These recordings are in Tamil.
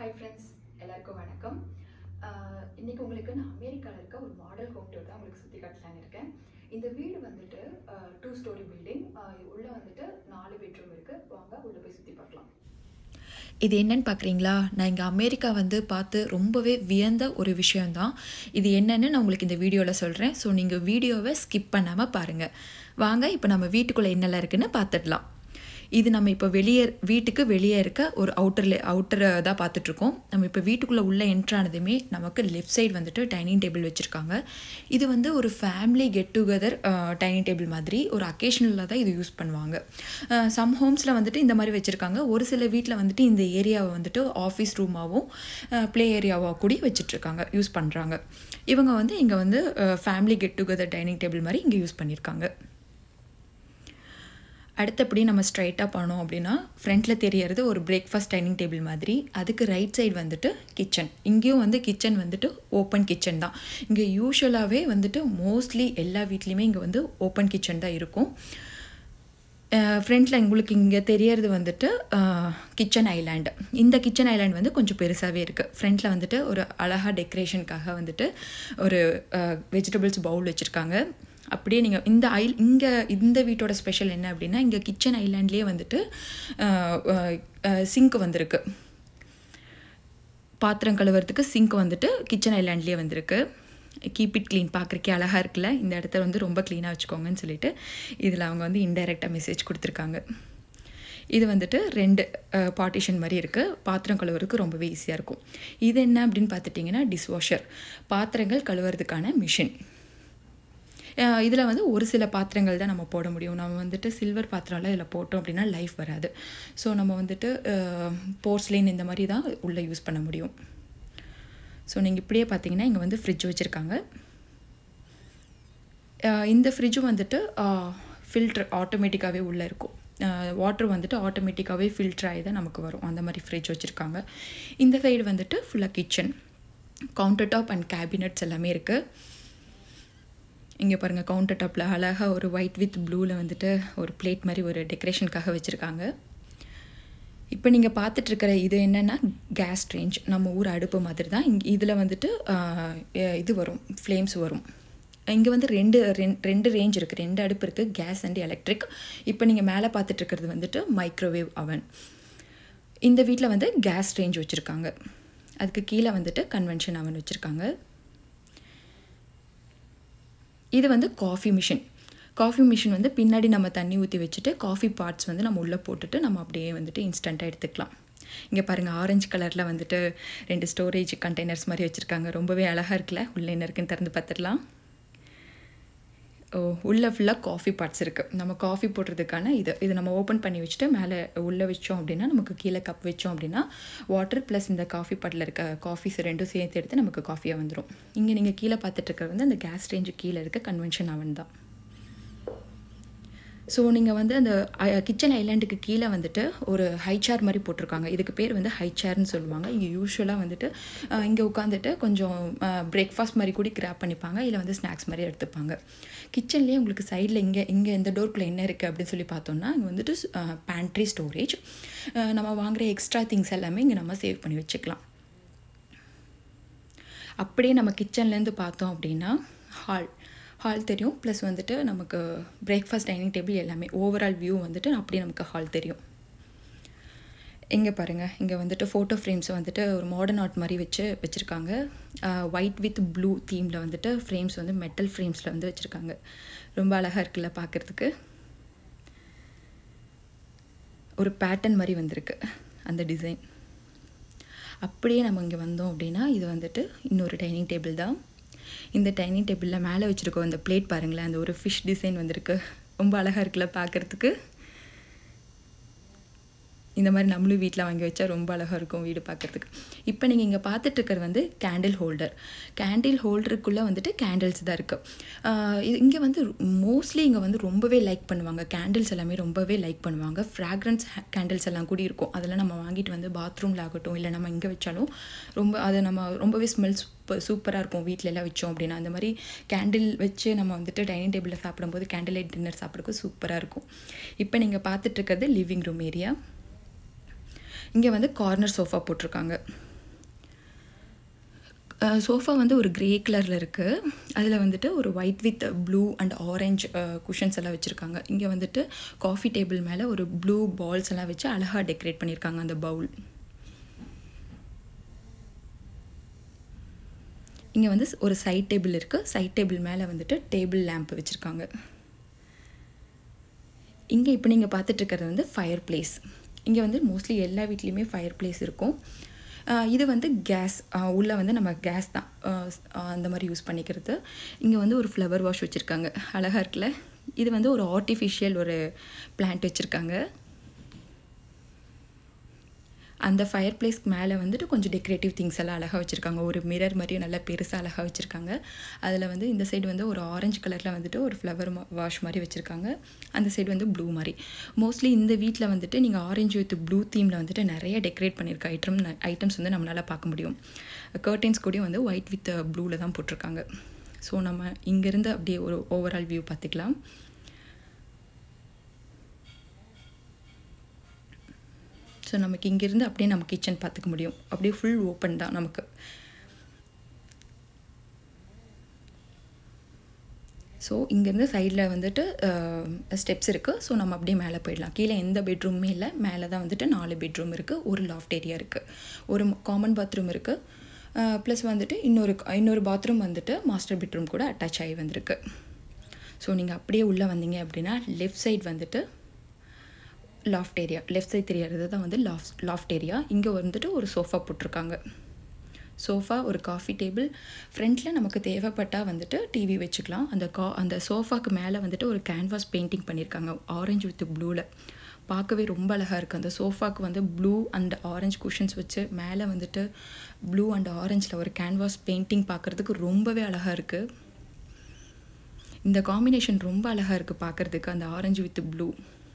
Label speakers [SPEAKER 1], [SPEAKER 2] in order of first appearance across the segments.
[SPEAKER 1] ஹாய் ஃப்ரெண்ட்ஸ் எல்லாருக்கும் வணக்கம் ஆஹ் இன்னைக்கு உங்களுக்கு நான் அமெரிக்காவில் இருக்க ஒரு மாடல் ஹோம் டூர் தான் உங்களுக்கு சுற்றி காட்டலான்னு இருக்கேன் இந்த வீடு வந்துட்டு டூ ஸ்டோரி பில்டிங் உள்ளே வந்துட்டு நாலு பெட்ரூம் இருக்குது வாங்க உள்ளே போய் சுற்றி பார்க்கலாம்
[SPEAKER 2] இது என்னன்னு பார்க்குறீங்களா நான் இங்கே அமெரிக்கா வந்து பார்த்து ரொம்பவே வியந்த ஒரு விஷயந்தான் இது என்னன்னு நான் உங்களுக்கு இந்த வீடியோவில் சொல்கிறேன் ஸோ நீங்கள் வீடியோவை ஸ்கிப் பண்ணாமல் பாருங்கள் வாங்க இப்போ நம்ம வீட்டுக்குள்ளே என்னெல்லாம் இருக்குன்னு பார்த்துடலாம் இது நம்ம இப்போ வெளியே வீட்டுக்கு வெளியே இருக்க ஒரு அவுட்டரில் அவுட்டரை தான் பார்த்துட்ருக்கோம் நம்ம இப்போ வீட்டுக்குள்ளே உள்ளே என்ட்ரானதுமே நமக்கு லெஃப்ட் சைடு வந்துட்டு டைனிங் டேபிள் வச்சுருக்காங்க இது வந்து ஒரு family get together dining table மாதிரி ஒரு அக்கேஷனலாக தான் இது யூஸ் பண்ணுவாங்க சம் ஹோம்ஸில் வந்துட்டு இந்த மாதிரி வச்சுருக்காங்க ஒரு சில வீட்டில் வந்துட்டு இந்த ஏரியாவை வந்துட்டு ஆஃபீஸ் ரூமாகவும் ப்ளே ஏரியாவாக கூடி வச்சிட்ருக்காங்க யூஸ் பண்ணுறாங்க இவங்க வந்து இங்கே வந்து family get together dining table மாதிரி இங்கே யூஸ் பண்ணியிருக்காங்க அடுத்தபடி நம்ம ஸ்ட்ரைட்டாக பண்ணோம் அப்படின்னா ஃப்ரண்ட்டில் தெரியறது ஒரு பிரேக்ஃபாஸ்ட் டைனிங் டேபிள் மாதிரி அதுக்கு ரைட் சைடு வந்துட்டு கிச்சன் இங்கேயும் வந்து கிச்சன் வந்துட்டு ஓப்பன் கிச்சன் தான் இங்கே யூஸ்வலாகவே வந்துட்டு மோஸ்ட்லி எல்லா வீட்லேயுமே இங்கே வந்து ஓப்பன் கிச்சன் தான் இருக்கும் ஃப்ரண்ட்டில் உங்களுக்கு இங்கே தெரியறது வந்துட்டு கிச்சன் ஐலாண்டு இந்த கிச்சன் ஐலாண்ட் வந்து கொஞ்சம் பெருசாகவே இருக்குது ஃப்ரண்ட்டில் வந்துட்டு ஒரு அழகாக டெக்கரேஷனுக்காக வந்துட்டு ஒரு வெஜிடபிள்ஸ் பவுல் வச்சுருக்காங்க அப்படியே நீங்கள் இந்த ஐ இங்கே இந்த வீட்டோட ஸ்பெஷல் என்ன அப்படின்னா இங்கே கிச்சன் ஐலாண்ட்லேயே வந்துட்டு சிங்க் வந்திருக்கு பாத்திரம் கழுவுறதுக்கு சிங்க் வந்துட்டு கிச்சன் ஐலாண்ட்லேயே வந்திருக்கு கீப் இட் க்ளீன் பார்க்குறக்கே அழகாக இருக்குல்ல இந்த இடத்த வந்து ரொம்ப க்ளீனாக வச்சுக்கோங்கன்னு சொல்லிட்டு இதில் அவங்க வந்து இன்டைரக்டாக மெசேஜ் கொடுத்துருக்காங்க இது வந்துட்டு ரெண்டு பார்ட்டிஷன் மாதிரி இருக்குது பாத்திரம் கழுவுறதுக்கு ரொம்பவே ஈஸியாக இருக்கும் இது என்ன அப்படின்னு பார்த்துட்டிங்கன்னா டிஷ்வாஷர் பாத்திரங்கள் கழுவுறதுக்கான மிஷின் இதில் வந்து ஒரு சில பாத்திரங்கள் தான் நம்ம போட முடியும் நம்ம வந்துட்டு சில்வர் பாத்திரம்லாம் இதில் போட்டோம் அப்படின்னா லைஃப் வராது ஸோ நம்ம வந்துட்டு போர்ஸ்லைன் இந்த மாதிரி தான் உள்ளே யூஸ் பண்ண முடியும் ஸோ நீங்கள் இப்படியே பார்த்தீங்கன்னா இங்கே வந்து ஃப்ரிட்ஜ் வச்சுருக்காங்க இந்த ஃப்ரிட்ஜு வந்துட்டு ஃபில்ட்ரு ஆட்டோமேட்டிக்காகவே உள்ளே இருக்கும் வாட்டர் வந்துட்டு ஆட்டோமேட்டிக்காகவே ஃபில்டர் ஆகி தான் நமக்கு வரும் அந்த மாதிரி ஃப்ரிட்ஜ் வச்சுருக்காங்க இந்த சைடு வந்துட்டு ஃபுல்லாக kitchen counter top and cabinets எல்லாமே இருக்குது இங்கே பாருங்கள் கவுண்டர் டாப்பில் அழகாக ஒரு ஒயிட் வித் ப்ளூவில் வந்துட்டு ஒரு பிளேட் மாதிரி ஒரு டெக்கரேஷனுக்காக வச்சுருக்காங்க இப்போ நீங்கள் பார்த்துட்ருக்கிற இது என்னென்னா கேஸ் ரேஞ்ச் நம்ம ஊர் அடுப்பு மாதிரி தான் இங்கே இதில் வந்துட்டு இது வரும் ஃப்ளேம்ஸ் வரும் இங்கே வந்து ரெண்டு ரெண்டு ரேஞ்ச் இருக்குது ரெண்டு அடுப்பு இருக்குது கேஸ் அண்ட் எலக்ட்ரிக் இப்போ நீங்கள் மேலே பார்த்துட்ருக்கிறது வந்துட்டு மைக்ரோவேவ் அவன் இந்த வீட்டில் வந்து கேஸ் ரேஞ்ச் வச்சுருக்காங்க அதுக்கு கீழே வந்துட்டு கன்வென்ஷன் அவன் வச்சுருக்காங்க இது வந்து காஃபி மிஷின் காஃபி மிஷின் வந்து பின்னாடி நம்ம தண்ணி ஊற்றி வச்சுட்டு காஃபி பார்ட்ஸ் வந்து நம்ம உள்ளே போட்டுட்டு நம்ம அப்படியே வந்துட்டு இன்ஸ்டண்ட்டாக எடுத்துக்கலாம் இங்கே பாருங்கள் ஆரஞ்சு கலரில் வந்துட்டு ரெண்டு ஸ்டோரேஜ் கண்டெய்னர்ஸ் மாதிரி வச்சுருக்காங்க ரொம்பவே அழகாக இருக்குல்ல உள்ளே என்ன இருக்குன்னு திறந்து பார்த்துடலாம் ஓ உள்ளே ஃபுல்லாக காஃபி பார்ட்ஸ் இருக்குது நம்ம காஃபி போடுறதுக்கான இது இது நம்ம ஓப்பன் பண்ணி வச்சுட்டு மேலே உள்ளே வச்சோம் அப்படின்னா நமக்கு கீழே கப் வச்சோம் அப்படின்னா வாட்டர் ப்ளஸ் இந்த காஃபி பாட்டில் இருக்க காஃபிஸ் ரெண்டும் சேர்த்து எடுத்து நமக்கு காஃபியாக வந்துடும் இங்கே நீங்கள் கீழே பார்த்துட்டு இருக்கிறது வந்து அந்த கேஸ் ரேஞ்சு கீழே இருக்க கன்வென்ஷன் அவன் தான் ஸோ நீங்கள் வந்து அந்த கிச்சன் ஐலாண்டுக்கு கீழே வந்துட்டு ஒரு ஹை சேர் மாதிரி போட்டிருக்காங்க இதுக்கு பேர் வந்து ஹை சேர்னு சொல்லுவாங்க இங்கே யூஸ்வலாக வந்துட்டு இங்கே உட்காந்துட்டு கொஞ்சம் பிரேக்ஃபாஸ்ட் மாதிரி கூட கிராப் பண்ணிப்பாங்க இல்லை வந்து ஸ்நாக்ஸ் மாதிரி எடுத்துப்பாங்க கிச்சன்லேயே உங்களுக்கு சைடில் இங்கே இங்கே இந்த டோருக்குள்ளே என்ன இருக்குது அப்படின்னு சொல்லி பார்த்தோம்னா இங்கே வந்துட்டு பேண்ட்ரி ஸ்டோரேஜ் நம்ம வாங்குகிற எக்ஸ்ட்ரா திங்ஸ் எல்லாமே இங்கே நம்ம சேவ் பண்ணி வச்சுக்கலாம் அப்படியே நம்ம கிச்சன்லேருந்து பார்த்தோம் அப்படின்னா ஹால் ஹால் தெரியும் ப்ளஸ் வந்துட்டு நமக்கு பிரேக்ஃபாஸ்ட் டைனிங் டேபிள் எல்லாமே ஓவரால் வியூ வந்துட்டு அப்படியே நமக்கு ஹால் தெரியும் இங்கே பாருங்கள் இங்கே வந்துட்டு ஃபோட்டோ ஃப்ரேம்ஸ் வந்துட்டு ஒரு மாடர்ன் ஆர்ட் மாதிரி வச்சு வச்சுருக்காங்க ஒயிட் வித் ப்ளூ தீமில் வந்துட்டு ஃப்ரேம்ஸ் வந்து மெட்டல் ஃப்ரேம்ஸில் வந்து வச்சுருக்காங்க ரொம்ப அழகாக இருக்குல்ல பார்க்குறதுக்கு ஒரு பேட்டர்ன் மாதிரி வந்திருக்கு அந்த டிசைன் அப்படியே நம்ம இங்கே வந்தோம் அப்படின்னா இது வந்துட்டு இன்னொரு டைனிங் டேபிள் தான் இந்த டைனிங் டேபிளில் மேலே வச்சுருக்கோம் அந்த பிளேட் பாருங்களேன் அந்த ஒரு ஃபிஷ் டிசைன் வந்திருக்கு ரொம்ப அழகாக இருக்குல்ல பார்க்குறதுக்கு இந்த மாதிரி நம்மளும் வீட்டில் வாங்கி வச்சா ரொம்ப அழகாக இருக்கும் வீடு பார்க்குறதுக்கு இப்போ நீங்கள் இங்கே பார்த்துட்ருக்கிறது வந்து கேண்டில் ஹோல்டர் கேண்டில் ஹோல்டருக்குள்ளே வந்துட்டு கேண்டில்ஸ் தான் இருக்குது இது இங்கே வந்து மோஸ்ட்லி இங்கே வந்து ரொம்பவே லைக் பண்ணுவாங்க கேண்டில்ஸ் எல்லாமே ரொம்பவே லைக் பண்ணுவாங்க ஃப்ராக்ரன்ஸ் கேண்டில்ஸ் எல்லாம் கூட இருக்கும் அதெல்லாம் நம்ம வாங்கிட்டு வந்து பாத்ரூமில் ஆகட்டும் இல்லை நம்ம இங்கே வச்சாலும் ரொம்ப அதை நம்ம ரொம்பவே ஸ்மெல் சூப்பர் சூப்பராக இருக்கும் வீட்டில் எல்லாம் வச்சோம் அப்படின்னா அந்த மாதிரி கேண்டில் வச்சு நம்ம வந்துட்டு டைனிங் டேபிளில் சாப்பிடும்போது கேண்டில் லைட் டின்னர் சாப்பிட்றதுக்கு சூப்பராக இருக்கும் இப்போ நீங்கள் பார்த்துட்ருக்கிறது லிவிங் ரூம் ஏரியா இங்கே வந்து கார்னர் சோஃபா போட்டிருக்காங்க சோஃபா வந்து ஒரு க்ரே கலரில் இருக்குது அதில் வந்துட்டு ஒரு white with blue and orange cushions எல்லாம் வச்சுருக்காங்க இங்கே வந்துட்டு காஃபி டேபிள் மேலே ஒரு ப்ளூ பால்ஸ் எல்லாம் வச்சு அழகாக டெக்கரேட் பண்ணியிருக்காங்க அந்த பவுல் இங்கே வந்து ஒரு சைட் டேபிள் இருக்குது சைட் டேபிள் மேலே வந்துட்டு டேபிள் லேம்ப் வச்சுருக்காங்க இங்கே இப்போ நீங்கள் பார்த்துட்ருக்கிறது வந்து ஃபயர் பிளேஸ் இங்கே வந்து மோஸ்ட்லி எல்லா வீட்லேயுமே ஃபயர் பிளேஸ் இருக்கும் இது வந்து கேஸ் உள்ளே வந்து நம்ம கேஸ் தான் அந்த மாதிரி யூஸ் பண்ணிக்கிறது இங்கே வந்து ஒரு ஃப்ளவர் வாஷ் வச்சுருக்காங்க அழகாக இருக்குல்ல இது வந்து ஒரு ஆர்டிஃபிஷியல் ஒரு பிளான்ட் வச்சுருக்காங்க அந்த ஃபயர் பிளேஸ்க்கு மேலே வந்துட்டு கொஞ்சம் டெக்கரேட்டிவ் திங்ஸ் எல்லாம் அழகாக வச்சுருக்காங்க ஒரு மிரர் மாதிரியும் நல்லா பெருசாக அழகாக வச்சுருக்காங்க அதில் வந்து இந்த சைடு வந்து ஒரு ஆரஞ்சு கலரில் வந்துட்டு ஒரு ஃப்ளவர் வாஷ் மாதிரி வச்சுருக்காங்க அந்த சைடு வந்து ப்ளூ மாதிரி மோஸ்ட்லி இந்த வீட்டில் வந்துட்டு நீங்கள் ஆரஞ்சு வித் ப்ளூ தீமில் வந்துட்டு நிறைய டெக்கரேட் பண்ணியிருக்க ஐட்டம் ஐட்டம்ஸ் வந்து நம்மளால் பார்க்க முடியும் கர்டன்ஸ் கூடயும் வந்து ஒயிட் வித் ப்ளூவில் தான் போட்டிருக்காங்க ஸோ நம்ம இங்கேருந்து அப்படியே ஒரு ஓவரால் வியூ பார்த்துக்கலாம் ஸோ நமக்கு இங்கேருந்து அப்படியே நம்ம கிச்சன் பார்த்துக்க முடியும் அப்படியே ஃபுல் ஓப்பன் தான் நமக்கு ஸோ இங்கேருந்து சைடில் வந்துட்டு ஸ்டெப்ஸ் இருக்குது ஸோ நம்ம அப்படியே மேலே போயிடலாம் கீழே எந்த பெட்ரூமே இல்லை மேலே தான் வந்துட்டு நாலு பெட்ரூம் இருக்குது ஒரு லாஃப்ட் ஏரியா இருக்குது ஒரு காமன் பாத்ரூம் இருக்குது ப்ளஸ் வந்துட்டு இன்னொரு இன்னொரு பாத்ரூம் வந்துட்டு மாஸ்டர் பெட்ரூம் கூட அட்டாச் ஆகி வந்திருக்கு ஸோ நீங்கள் அப்படியே உள்ளே வந்தீங்க அப்படின்னா லெஃப்ட் சைட் வந்துட்டு லாஃப்ட் ஏரியா லெஃப்ட் சைட் தெரியறது தான் வந்து லாஃப்ட் லாஃப்ட் ஏரியா இங்கே வந்துட்டு ஒரு சோஃபா போட்டிருக்காங்க சோஃபா ஒரு காஃபி டேபிள் ஃப்ரண்ட்டில் நமக்கு தேவைப்பட்டால் வந்துட்டு டிவி வச்சுக்கலாம் அந்த கா அந்த சோஃபாக்கு மேலே வந்துட்டு ஒரு கேன்வாஸ் பெயிண்டிங் பண்ணியிருக்காங்க ஆரஞ்சு வித் ப்ளூவில் பார்க்கவே ரொம்ப அழகாக இருக்குது அந்த சோஃபாக்கு வந்து ப்ளூ அண்ட் ஆரஞ்சு குஷன்ஸ் வச்சு மேலே வந்துட்டு ப்ளூ அண்ட் ஆரஞ்சில் ஒரு கேன்வாஸ் பெயிண்டிங் பார்க்குறதுக்கு ரொம்பவே அழகாக இருக்குது இந்த காம்பினேஷன் ரொம்ப அழகாக இருக்குது பார்க்குறதுக்கு அந்த ஆரஞ்சு வித் ப்ளூ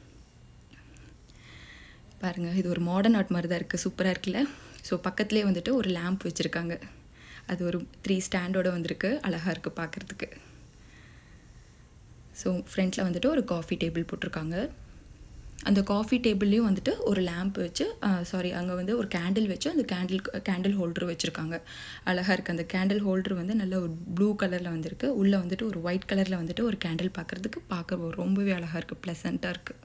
[SPEAKER 2] பாருங்கள் இது ஒரு மாடர்ன் ஆர்ட் மாதிரி தான் இருக்குது சூப்பராக இருக்குல்ல ஸோ பக்கத்துலேயே வந்துட்டு ஒரு லேம்ப் வச்சுருக்காங்க அது ஒரு த்ரீ ஸ்டாண்டோட வந்திருக்கு அழகாக இருக்குது பார்க்குறதுக்கு ஸோ ஃப்ரண்ட்டில் வந்துட்டு ஒரு காஃபி டேபிள் போட்டிருக்காங்க அந்த காஃபி டேபிள்லேயும் வந்துட்டு ஒரு லேம்ப் வச்சு சாரி அங்கே வந்து ஒரு கேண்டில் வச்சு அந்த கேண்டில் கேண்டில் ஹோல்டர் வச்சுருக்காங்க அழகாக இருக்குது அந்த கேண்டில் ஹோல்டர் வந்து நல்ல ஒரு ப்ளூ கலரில் வந்திருக்கு உள்ளே வந்துட்டு ஒரு ஒயிட் கலரில் வந்துட்டு ஒரு கேண்டில் பார்க்குறதுக்கு பார்க்க ரொம்பவே அழகாக இருக்குது ப்ளசண்ட்டாக இருக்குது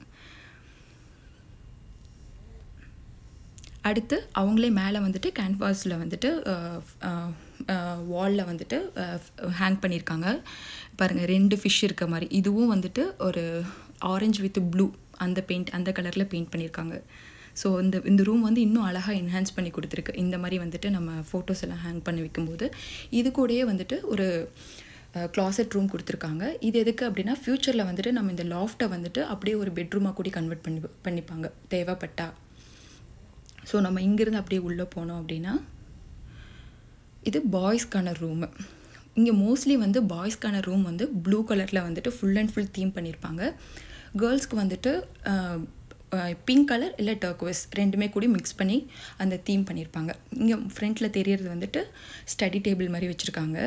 [SPEAKER 2] அடுத்து அவங்களே மேலே வந்துட்டு கேன்வாஸில் வந்துட்டு வாலில் வந்துட்டு ஹேங் பண்ணியிருக்காங்க பாருங்கள் ரெண்டு ஃபிஷ் இருக்க மாதிரி இதுவும் வந்துட்டு ஒரு ஆரஞ்சு வித் ப்ளூ அந்த பெயிண்ட் அந்த கலரில் பெயிண்ட் பண்ணியிருக்காங்க ஸோ இந்த இந்த ரூம் வந்து இன்னும் அழகாக என்ஹான்ஸ் பண்ணி கொடுத்துருக்கு இந்த மாதிரி வந்துட்டு நம்ம ஃபோட்டோஸ் எல்லாம் ஹேங் பண்ணி வைக்கும்போது இது கூடயே வந்துட்டு ஒரு க்ளாசட் ரூம் கொடுத்துருக்காங்க இது எதுக்கு அப்படின்னா ஃப்யூச்சரில் வந்துட்டு நம்ம இந்த லாஃப்ட்டை வந்துட்டு அப்படியே ஒரு பெட்ரூமாக கூட கன்வெர்ட் பண்ணி பண்ணிப்பாங்க தேவைப்பட்டா ஸோ நம்ம இங்கேருந்து அப்படியே உள்ளே போனோம் அப்படின்னா இது பாய்ஸ்க்கான ரூமு இங்கே மோஸ்ட்லி வந்து பாய்ஸ்க்கான ரூம் வந்து ப்ளூ கலரில் வந்துட்டு ஃபுல் அண்ட் ஃபுல் தீம் பண்ணியிருப்பாங்க கேர்ள்ஸ்க்கு வந்துட்டு பிங்க் கலர் இல்லை டர்க்வஸ் ரெண்டுமே கூடி மிக்ஸ் பண்ணி அந்த தீம் பண்ணியிருப்பாங்க இங்கே ஃப்ரண்ட்டில் தெரியறது வந்துட்டு ஸ்டடி டேபிள் மாதிரி வச்சுருக்காங்க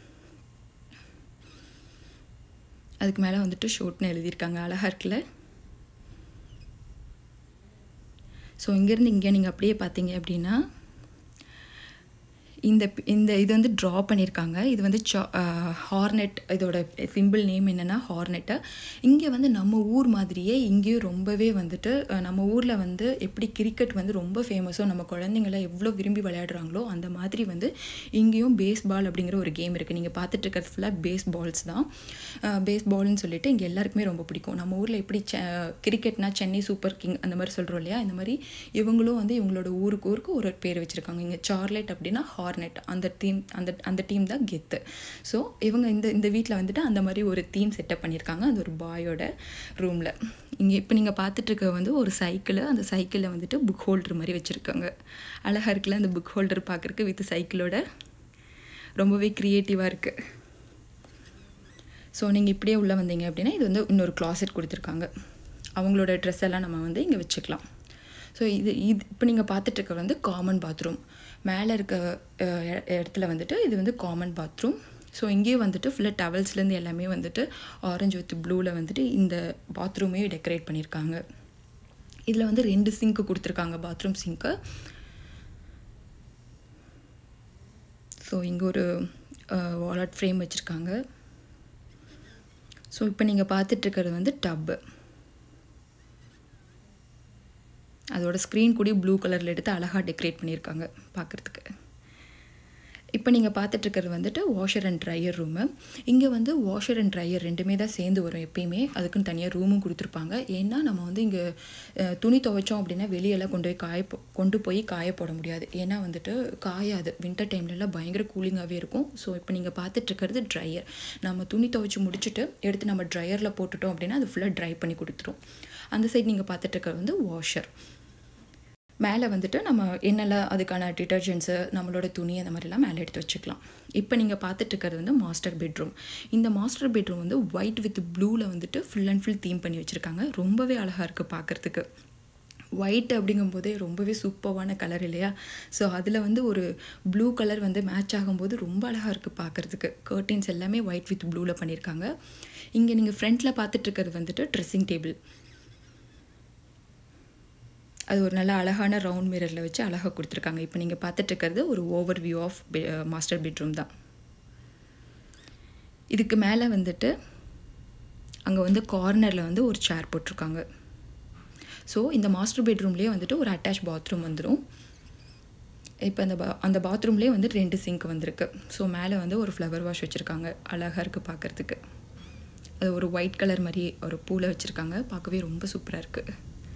[SPEAKER 2] அதுக்கு மேலே வந்துட்டு ஷோட்னு எழுதியிருக்காங்க அழகாக இருக்குல்ல ஸோ இங்கேருந்து இங்கே நீங்கள் அப்படியே பார்த்தீங்க அப்படின்னா இந்த இந்த இது வந்து ட்ரா பண்ணியிருக்காங்க இது வந்து சா ஹார்னெட் இதோட சிம்பிள் நேம் என்னென்னா ஹார்னெட்டு இங்கே வந்து நம்ம ஊர் மாதிரியே இங்கேயும் ரொம்பவே வந்துட்டு நம்ம ஊரில் வந்து எப்படி கிரிக்கெட் வந்து ரொம்ப ஃபேமஸோ நம்ம குழந்தைங்களாம் எவ்வளோ விரும்பி விளையாடுறாங்களோ அந்த மாதிரி வந்து இங்கேயும் பேஸ் பால் அப்படிங்கிற ஒரு கேம் இருக்குது நீங்கள் பார்த்துட்டு இருக்கிறது ஃபுல்லாக பேஸ் பால்ஸ் தான் பேஸ் பால்னு சொல்லிட்டு இங்கே எல்லாருக்குமே ரொம்ப பிடிக்கும் நம்ம ஊரில் எப்படி செ கிரிக்கெட்னா சென்னை சூப்பர் கிங் அந்த மாதிரி சொல்கிறோம் இல்லையா இந்த மாதிரி இவங்களும் வந்து இவங்களோட ஊருக்கு ஊருக்கு ஒரு பேர் வச்சுருக்காங்க இங்கே சார்லெட் அப்படின்னா ஹார்னெட் அந்த டீம் அந்த அந்த டீம் தான் கெத்து ஸோ இவங்க இந்த இந்த வீட்டில் வந்துட்டு அந்த மாதிரி ஒரு தீம் செட்டப் பண்ணியிருக்காங்க அது ஒரு பாயோட ரூமில் இங்கே இப்போ நீங்கள் பார்த்துட்ருக்க வந்து ஒரு சைக்கிள் அந்த சைக்கிளில் வந்துட்டு புக் ஹோல்டர் மாதிரி வச்சுருக்காங்க அழகாக இருக்குல்ல அந்த புக் ஹோல்டர் பார்க்குறக்கு வித் சைக்கிளோட ரொம்பவே க்ரியேட்டிவாக இருக்குது ஸோ நீங்கள் இப்படியே உள்ளே வந்தீங்க அப்படின்னா இது வந்து இன்னொரு கிளாசெட் கொடுத்துருக்காங்க அவங்களோட ட்ரெஸ் எல்லாம் நம்ம வந்து இங்கே வச்சுக்கலாம் ஸோ இது இது இப்போ நீங்கள் பார்த்துட்ருக்க வந்து காமன் பாத்ரூம் மேலே இருக்க இடத்துல வந்துட்டு இது வந்து காமன் பாத்ரூம் ஸோ இங்கேயும் வந்துட்டு ஃபுல்லாக டவல்ஸ்லேருந்து எல்லாமே வந்துட்டு ஆரஞ்சு வித் ப்ளூவில் வந்துட்டு இந்த பாத்ரூமே டெக்கரேட் பண்ணியிருக்காங்க இதில் வந்து ரெண்டு சிங்க்கு கொடுத்துருக்காங்க பாத்ரூம் சிங்க்கு ஸோ இங்கே ஒரு வாலட் ஃப்ரேம் வச்சுருக்காங்க ஸோ இப்போ நீங்கள் பார்த்துட்ருக்கிறது வந்து டப்பு அதோட ஸ்க்ரீன் கூட ப்ளூ கலரில் எடுத்து அழகாக டெக்கரேட் பண்ணியிருக்காங்க பார்க்குறதுக்கு இப்போ நீங்கள் பார்த்துட்ருக்கிறது வந்துட்டு வாஷர் அண்ட் ட்ரையர் ரூமு இங்கே வந்து வாஷர் அண்ட் ட்ரையர் ரெண்டுமே தான் சேர்ந்து வரும் எப்பயுமே அதுக்குன்னு தனியாக ரூமும் கொடுத்துருப்பாங்க ஏன்னா நம்ம வந்து இங்கே அஹ், துணி துவைச்சோம் அப்படின்னா வெளியெல்லாம் கொண்டு போய் காய போ- கொண்டு போய் காய போட முடியாது ஏன்னா வந்துட்டு காயாது வின்டர் டைம்லலாம் பயங்கர கூலிங்காகவே இருக்கும் ஸோ இப்போ நீங்கள் பார்த்துட்ருக்கிறது ட்ரையர் நம்ம துணி துவைச்சி முடிச்சுட்டு எடுத்து நம்ம ட்ரையரில் போட்டுட்டோம் அப்படின்னா அது ஃபுல்லாக ட்ரை பண்ணி கொடுத்துரும் அந்த சைடு நீங்கள் பார்த்துட்ருக்கிறது வந்து வாஷர் மேலே வந்துட்டு நம்ம என்னெல்லாம் அதுக்கான டிட்டர்ஜென்ட்ஸு நம்மளோட துணி அந்த மாதிரிலாம் மேலே எடுத்து வச்சுக்கலாம் இப்போ நீங்கள் பார்த்துட்டு இருக்கிறது வந்து மாஸ்டர் பெட்ரூம் இந்த மாஸ்டர் பெட்ரூம் வந்து ஒயிட் வித் ப்ளூவில் வந்துட்டு ஃபுல் அண்ட் ஃபுல் தீம் பண்ணி வச்சுருக்காங்க ரொம்பவே அழகாக இருக்குது பார்க்குறதுக்கு ஒயிட் அப்படிங்கும்போதே ரொம்பவே சூப்பர்வான கலர் இல்லையா ஸோ அதில் வந்து ஒரு ப்ளூ கலர் வந்து மேட்ச் ஆகும்போது ரொம்ப அழகாக இருக்குது பார்க்குறதுக்கு கர்டன்ஸ் எல்லாமே ஒயிட் வித் ப்ளூவில் பண்ணியிருக்காங்க இங்கே நீங்கள் ஃப்ரண்ட்டில் பார்த்துட்டு இருக்கிறது வந்துட்டு ட்ரெஸ்ஸிங் டேபிள் அது ஒரு நல்ல அழகான ரவுண்ட் மிரரில் வச்சு அழகாக கொடுத்துருக்காங்க இப்போ நீங்கள் பார்த்துட்டு இருக்கிறது ஒரு overview of master bedroom தான் இதுக்கு மேலே வந்துட்டு அங்கே வந்து கார்னரில் வந்து ஒரு சேர் போட்டிருக்காங்க ஸோ இந்த மாஸ்டர் பெட்ரூம்லேயே வந்துட்டு ஒரு அட்டாச் பாத்ரூம் வந்துடும் இப்போ அந்த பா அந்த பாத்ரூம்லேயே வந்துட்டு ரெண்டு சிங்க் வந்திருக்கு ஸோ மேலே வந்து ஒரு ஃப்ளவர் வாஷ் வச்சுருக்காங்க அழகாக இருக்குது பார்க்குறதுக்கு அது ஒரு ஒயிட் கலர் மாதிரி ஒரு பூவில் வச்சுருக்காங்க பார்க்கவே ரொம்ப சூப்பராக இருக்குது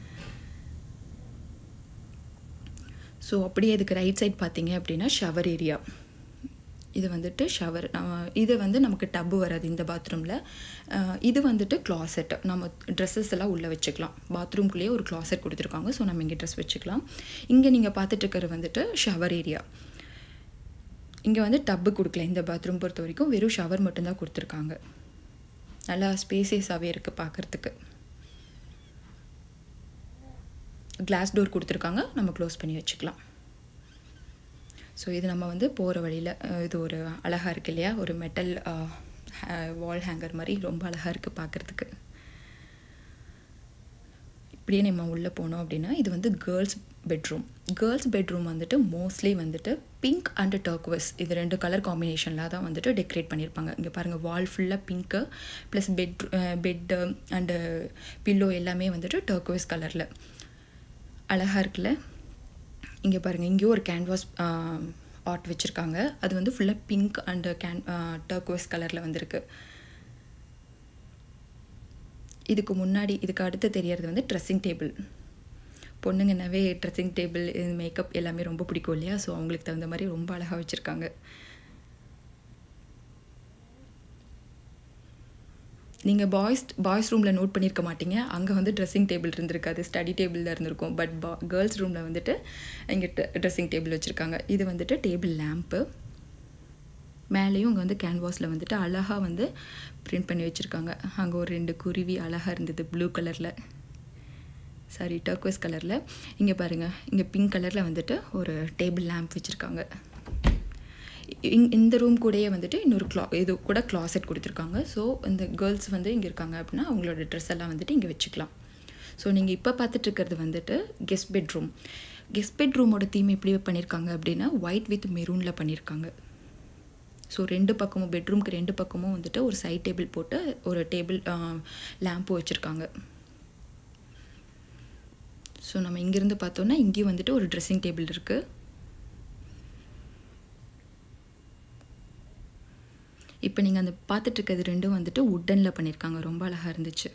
[SPEAKER 2] ஸோ அப்படியே இதுக்கு ரைட் சைட் பார்த்தீங்க அப்படின்னா ஷவர் ஏரியா இது வந்துட்டு ஷவர் இது வந்து நமக்கு டப்பு வராது இந்த பாத்ரூமில் இது வந்துட்டு closet நம்ம ட்ரெஸ்ஸஸ் எல்லாம் உள்ளே வச்சுக்கலாம் பாத்ரூம்குள்ளேயே ஒரு closet கொடுத்துருக்காங்க ஸோ நம்ம இங்கே ட்ரெஸ் வச்சுக்கலாம் இங்கே நீங்கள் பார்த்துட்டு இருக்கிறது வந்துட்டு ஷவர் ஏரியா இங்கே வந்து டப்பு கொடுக்கல இந்த பாத்ரூம் பொறுத்த வரைக்கும் வெறும் ஷவர் மட்டும்தான் கொடுத்துருக்காங்க நல்லா ஸ்பேசியஸாகவே இருக்குது பார்க்குறதுக்கு கிளாஸ் டோர் கொடுத்துருக்காங்க நம்ம க்ளோஸ் பண்ணி வச்சுக்கலாம் ஸோ இது நம்ம வந்து போகிற வழியில் இது ஒரு அழகாக இருக்கு இல்லையா ஒரு மெட்டல் வால் ஹேங்கர் மாதிரி ரொம்ப அழகாக இருக்குது பார்க்குறதுக்கு இப்படியே நம்ம உள்ளே போனோம் அப்படின்னா இது வந்து கேர்ள்ஸ் பெட்ரூம் கேர்ள்ஸ் பெட்ரூம் வந்துட்டு மோஸ்ட்லி வந்துட்டு பிங்க் அண்ட் டர்க்வஸ் இது ரெண்டு கலர் காம்பினேஷனில் தான் வந்துட்டு டெக்கரேட் பண்ணியிருப்பாங்க இங்கே பாருங்கள் வால் ஃபுல்லாக pink plus bed bed and pillow எல்லாமே வந்துட்டு டர்க்வஸ் கலரில் அழகாக இருக்குல்ல இங்கே பாருங்கள் இங்கேயும் ஒரு கேன்வாஸ் ஆர்ட் வச்சுருக்காங்க அது வந்து ஃபுல்லாக பிங்க் அண்ட் கேன் டர்க்வஸ் கலரில் வந்திருக்கு இதுக்கு முன்னாடி இதுக்கு அடுத்து தெரியறது வந்து ட்ரெஸ்ஸிங் டேபிள் பொண்ணுங்கன்னாவே ட்ரெஸ்ஸிங் டேபிள் மேக்கப் எல்லாமே ரொம்ப பிடிக்கும் இல்லையா ஸோ அவங்களுக்கு தகுந்த மாதிரி ரொம்ப அழகாக வச்சுருக்காங்க நீங்கள் பாய்ஸ் பாய்ஸ் ரூமில் நோட் பண்ணியிருக்க மாட்டீங்க அங்கே வந்து ட்ரெஸ்ஸிங் டேபிள் இருந்திருக்காது ஸ்டடி டேபிளில் இருந்திருக்கும் பட் பா கேர்ள்ஸ் ரூமில் வந்துட்டு இங்கே ட்ரெஸ்ஸிங் டேபிள் வச்சுருக்காங்க இது வந்துட்டு டேபிள் லேம்ப்பு மேலேயும் அங்கே வந்து கேன்வாஸில் வந்துட்டு அழகாக வந்து பிரிண்ட் பண்ணி வச்சுருக்காங்க அங்கே ஒரு ரெண்டு குருவி அழகாக இருந்தது ப்ளூ கலரில் சாரி டர்க்வஸ் கலரில் இங்கே பாருங்கள் இங்கே பிங்க் கலரில் வந்துட்டு ஒரு டேபிள் லேம்ப் வச்சுருக்காங்க இங் இந்த ரூம் கூடயே வந்துட்டு இன்னொரு க்ளா இது கூட closet கொடுத்துருக்காங்க ஸோ இந்த கேர்ள்ஸ் வந்து இங்கே இருக்காங்க அப்படின்னா அவங்களோட ட்ரெஸ் எல்லாம் வந்துட்டு இங்கே வச்சுக்கலாம் ஸோ நீங்கள் இப்போ பார்த்துட்டு இருக்கிறது வந்துட்டு கெஸ்ட் பெட்ரூம் கெஸ்ட் பெட்ரூமோட தீம் எப்படி பண்ணியிருக்காங்க அப்படின்னா ஒயிட் வித் மெரூனில் பண்ணியிருக்காங்க ஸோ ரெண்டு பக்கமும் பெட்ரூம்க்கு ரெண்டு பக்கமும் வந்துட்டு ஒரு சைட் டேபிள் போட்டு ஒரு டேபிள் லேம்பு வச்சுருக்காங்க ஸோ நம்ம இங்கேருந்து பார்த்தோன்னா இங்கேயும் வந்துட்டு ஒரு ட்ரெஸ்ஸிங் டேபிள் இருக்குது இப்போ நீங்கள் அந்த பார்த்துட்டு இருக்கிறது ரெண்டும் வந்துட்டு உட்டனில் பண்ணியிருக்காங்க ரொம்ப அழகாக இருந்துச்சு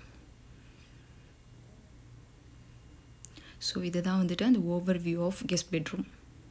[SPEAKER 2] ஸோ இதுதான் வந்துட்டு அந்த overview of guest bedroom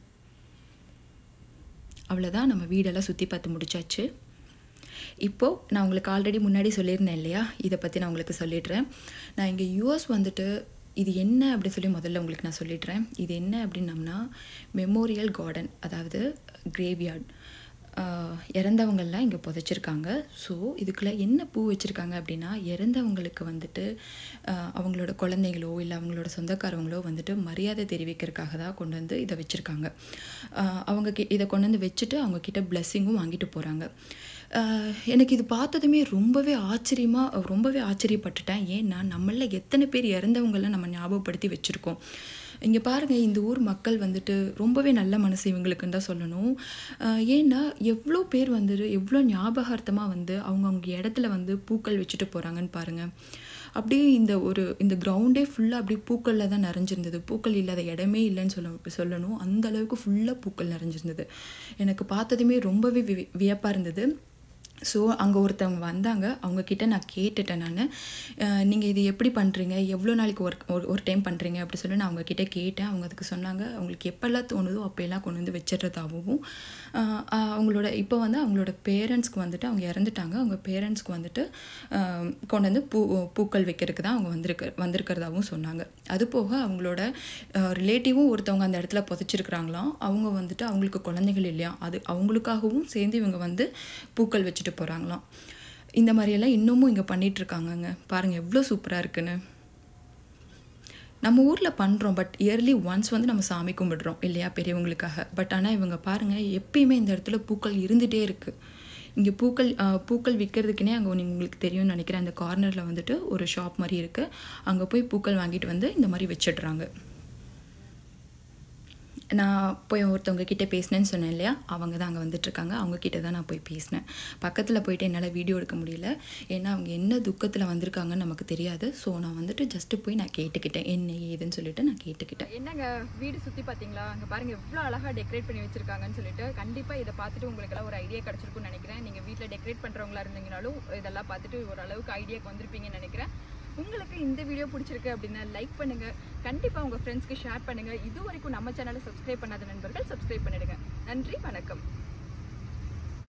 [SPEAKER 2] அவ்வளோதான் நம்ம வீடெல்லாம் சுற்றி பார்த்து முடிச்சாச்சு இப்போது நான் உங்களுக்கு ஆல்ரெடி முன்னாடி சொல்லியிருந்தேன் இல்லையா இதை பற்றி நான் உங்களுக்கு சொல்லிடுறேன் நான் இங்கே யூஎஸ் வந்துட்டு இது என்ன அப்படி சொல்லி முதல்ல உங்களுக்கு நான் சொல்லிடுறேன் இது என்ன அப்படின்னம்னா மெமோரியல் கார்டன் அதாவது கிரேவ்யார்ட் இறந்தவங்கள்லாம் இங்கே புதைச்சிருக்காங்க ஸோ இதுக்குள்ளே என்ன பூ வச்சுருக்காங்க அப்படின்னா இறந்தவங்களுக்கு வந்துட்டு ஆஹ், அவங்களோட குழந்தைகளோ இல்லை அவங்களோட சொந்தக்காரவங்களோ வந்துட்டு மரியாதை தெரிவிக்கிறதுக்காக தான் கொண்டு வந்து இதை வச்சுருக்காங்க அவங்க கி இதை கொண்டு வந்து வச்சுட்டு அவங்க கிட்ட பிளெஸ்ஸிங்கும் வாங்கிட்டு போகிறாங்க எனக்கு இது பார்த்ததுமே ரொம்பவே ஆச்சரியமாக ரொம்பவே ஆச்சரியப்பட்டுட்டேன் ஏன்னா நம்மள எத்தனை பேர் இறந்தவங்கெல்லாம் நம்ம ஞாபகப்படுத்தி வச்சுருக்கோம் இங்கே பாருங்கள் இந்த ஊர் மக்கள் வந்துட்டு ரொம்பவே நல்ல மனசு இவங்களுக்குன்னு தான் சொல்லணும் அஹ் ஏன்னா எவ்வளோ பேர் வந்துட்டு எவ்வளோ ஞாபகார்த்தமாக வந்து அவங்கவுங்க இடத்துல வந்து பூக்கள் வச்சுட்டு போகிறாங்கன்னு பாருங்கள் அப்படியே இந்த ஒரு இந்த கிரவுண்டே ஃபுல்லாக அப்படியே பூக்களில் தான் நிறைஞ்சிருந்தது பூக்கள் இல்லாத இடமே இல்லைன்னு சொல்ல சொல்லணும் அந்த அளவுக்கு ஃபுல்லாக பூக்கள் நிறைஞ்சிருந்தது எனக்கு பார்த்ததுமே ரொம்பவே வி வியப்பாக இருந்தது ஸோ அங்கே ஒருத்தவங்க வந்தாங்க அவங்கக்கிட்ட நான் கேட்டுட்டேன் நான் நீங்கள் இது எப்படி பண்ணுறீங்க எவ்வளோ நாளைக்கு ஒர்க் ஒரு ஒரு டைம் பண்ணுறீங்க அப்படி சொல்லி நான் அவங்கக்கிட்ட கேட்டேன் அவங்க அதுக்கு சொன்னாங்க அவங்களுக்கு எப்போல்லாம் தோணுதோ அப்போல்லாம் கொண்டு வந்து வச்சிடுறதாகவும் ஆஹ் ஆஹ் அவங்களோட இப்போ வந்து அவங்களோட பேரண்ட்ஸ்க்கு வந்துட்டு அவங்க இறந்துட்டாங்க அவங்க பேரண்ட்ஸ்க்கு வந்துட்டு ஆஹ் கொண்டு வந்து பூ பூக்கள் வைக்கிறதுக்கு தான் அவங்க வந்திருக்க வந்திருக்கிறதாகவும் சொன்னாங்க அது போக அவங்களோட ரிலேட்டிவும் ஒருத்தவங்க அந்த இடத்துல புதைச்சிருக்கிறாங்களாம் அவங்க வந்துட்டு அவங்களுக்கு குழந்தைகள் இல்லையா அது அவங்களுக்காகவும் சேர்ந்து இவங்க வந்து பூக்கள் வச்சுட்டு போகிறாங்களாம் இந்த மாதிரியெல்லாம் இன்னமும் இங்கே பண்ணிகிட்ருக்காங்கங்க பாருங்கள் எவ்வளோ சூப்பராக இருக்குன்னு நம்ம ஊரில் பண்ணுறோம் பட் இயர்லி ஒன்ஸ் வந்து நம்ம சாமி கும்பிடுறோம் இல்லையா பெரியவங்களுக்காக பட் ஆனால் இவங்க பாருங்கள் எப்பயுமே இந்த இடத்துல பூக்கள் இருந்துகிட்டே இருக்குது இங்கே பூக்கள் ஆஹ், பூக்கள் விற்கிறதுக்குனே அங்கே நீங்கள் உங்களுக்கு தெரியும்னு நினைக்கிறேன் அந்த கார்னரில் வந்துட்டு ஒரு ஷாப் மாதிரி இருக்குது அங்கே போய் பூக்கள் வாங்கிட்டு வந்து இந்த மாதிரி வச்சிடுறாங்க நான் போய் ஒருத்தவங்க கிட்ட பேசினேன்னு சொன்னேன் இல்லையா அவங்க தான் அங்கே வந்துட்டுருக்காங்க அவங்க கிட்ட தான் நான் போய் பேசினேன் பக்கத்தில் போயிட்டு என்னால் வீடியோ எடுக்க முடியல ஏன்னா அவங்க என்ன துக்கத்தில் வந்திருக்காங்கன்னு நமக்கு தெரியாது ஸோ நான் வந்துட்டு ஜஸ்ட்டு போய் நான் கேட்டுக்கிட்டேன் என்ன ஏதுன்னு சொல்லிட்டு நான் கேட்டுக்கிட்டேன்
[SPEAKER 1] என்னங்க வீடு சுற்றி பார்த்தீங்களா அங்கே பாருங்க எவ்வளோ அழகாக டெக்கரேட் பண்ணி வச்சிருக்காங்கன்னு சொல்லிட்டு கண்டிப்பாக இதை பார்த்துட்டு உங்களுக்கெல்லாம் ஒரு ஐடியா கிடச்சிருக்கும்னு நினைக்கிறேன் நீங்கள் வீட்டில் டெக்கரேட் பண்ணுறவங்களா இருந்தீங்கனாலும் இதெல்லாம் பார்த்துட்டு ஓரளவுக்கு ஐடியாக்கு வந்திருப்பீங்கன்னு நினைக்கிறேன் உங்களுக்கு இந்த வீடியோ பிடிச்சிருக்கு அப்படின்னா லைக் பண்ணுங்க கண்டிப்பாக உங்கள் ஃப்ரெண்ட்ஸ்க்கு ஷேர் பண்ணுங்க இது வரைக்கும் நம்ம சேனலை சப்ஸ்கிரைப் பண்ணாத நண்பர்கள் சப்ஸ்கிரைப் பண்ணிடுங்க நன்றி வணக்கம்